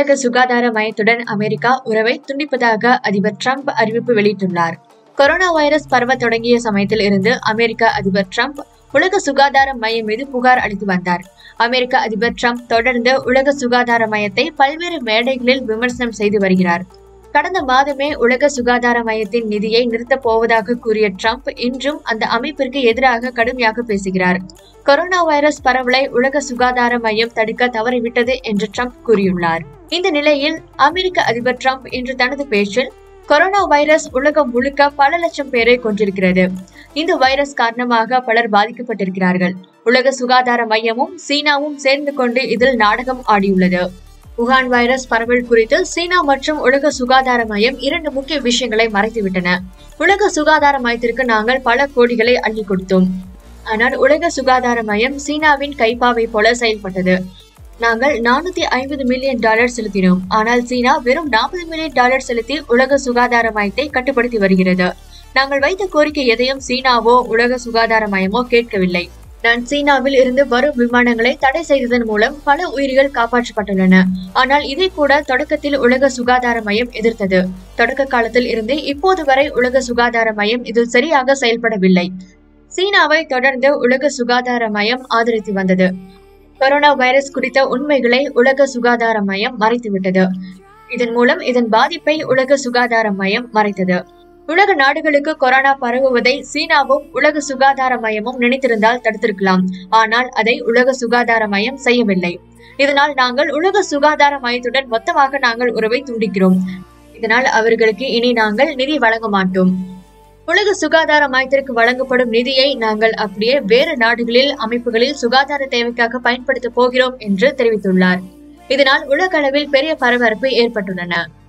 உலக சுகாதார மையத்துடன் அமெரிக்கா உறவை துண்டிப்பதாக அதிபர் ட்ரம்ப் அறிவிப்பு வெளியிட்டுள்ளார் கொரோனா வைரஸ் பரவ தொடங்கிய சமயத்தில் இருந்து அமெரிக்க அதிபர் ட்ரம்ப் உலக சுகாதார மையம் மீது புகார் அளித்து வந்தார் அமெரிக்க அதிபர் ட்ரம்ப் தொடர்ந்து உலக சுகாதார மையத்தை பல்வேறு மேடைகளில் விமர்சனம் செய்து வருகிறார் கடந்த மாதமே உலக சுகாதார மையத்தின் நிதியை நிறுத்தப் போவதாக கூறிய ட்ரம்ப் இன்றும் அந்த அமைப்பிற்கு எதிராக கடுமையாக பேசுகிறார் கொரோனா வைரஸ் பரவலை உலக சுகாதார மையம் தடுக்க தவறிவிட்டது என்று ட்ரம்ப் கூறியுள்ளார் இந்த நிலையில் அமெரிக்க அதிபர் ட்ரம்ப் இன்று தனது பேச்சில் கொரோனா வைரஸ் உலகம் முழுக்க பல லட்சம் பேரை கொண்டிருக்கிறது இந்த வைரஸ் காரணமாக பலர் பாதிக்கப்பட்டிருக்கிறார்கள் உலக சுகாதார மையமும் சீனாவும் சேர்ந்து கொண்டு இதில் நாடகம் ஆடியுள்ளது உகான் வைரஸ் பரவல் குறித்து சீனா மற்றும் உலக சுகாதார மையம் இரண்டு முக்கிய விஷயங்களை மறைத்துவிட்டன உலக சுகாதார மையத்திற்கு நாங்கள் பல கோடிகளை அள்ளி கொடுத்தோம் ஆனால் உலக சுகாதார மையம் சீனாவின் கைப்பாவை போல செயல்பட்டது நாங்கள் நானூத்தி ஐம்பது மில்லியன் டாலர் செலுத்தினோம் ஆனால் சீனா வெறும் நாற்பது மில்லியன் டாலர் செலுத்தி உலக சுகாதார மையத்தை கட்டுப்படுத்தி வருகிறது நாங்கள் வைத்த கோரிக்கை எதையும் சீனாவோ உலக சுகாதார மையமோ கேட்கவில்லை நான் சீனாவில் இருந்து வரும் விமானங்களை தடை செய்ததன் மூலம் பல உயிர்கள் காப்பாற்றப்பட்டுள்ளன ஆனால் இதை கூட தொடக்கத்தில் உலக சுகாதார மையம் எதிர்த்தது தொடக்க காலத்தில் இருந்து இப்போது வரை உலக சுகாதார மையம் இதில் சரியாக செயல்படவில்லை சீனாவை தொடர்ந்து உலக சுகாதார மையம் ஆதரித்து வந்தது கொரோனா வைரஸ் குறித்த உண்மைகளை உலக சுகாதார மையம் மறைத்துவிட்டது இதன் மூலம் இதன் பாதிப்பை உலக சுகாதார மையம் மறைத்தது உலக நாடுகளுக்கு கொரோனா பரவுவதை சீனாவும் உலக சுகாதார மையமும் நினைத்திருந்தால் தடுத்திருக்கலாம் ஆனால் அதை உலக சுகாதார மையம் செய்யவில்லை இதனால் நாங்கள் உலக சுகாதார மையத்துடன் மொத்தமாக நாங்கள் உறவை துண்டிக்கிறோம் இதனால் அவர்களுக்கு இனி நாங்கள் நிதி வழங்க மாட்டோம் உலக சுகாதார மையத்திற்கு வழங்கப்படும் நிதியை நாங்கள் அப்படியே வேறு நாடுகளில் அமைப்புகளில் சுகாதார தேவைக்காக பயன்படுத்த போகிறோம் என்று தெரிவித்துள்ளார் இதனால் உலக அளவில் பெரிய பரபரப்பு ஏற்பட்டுள்ளன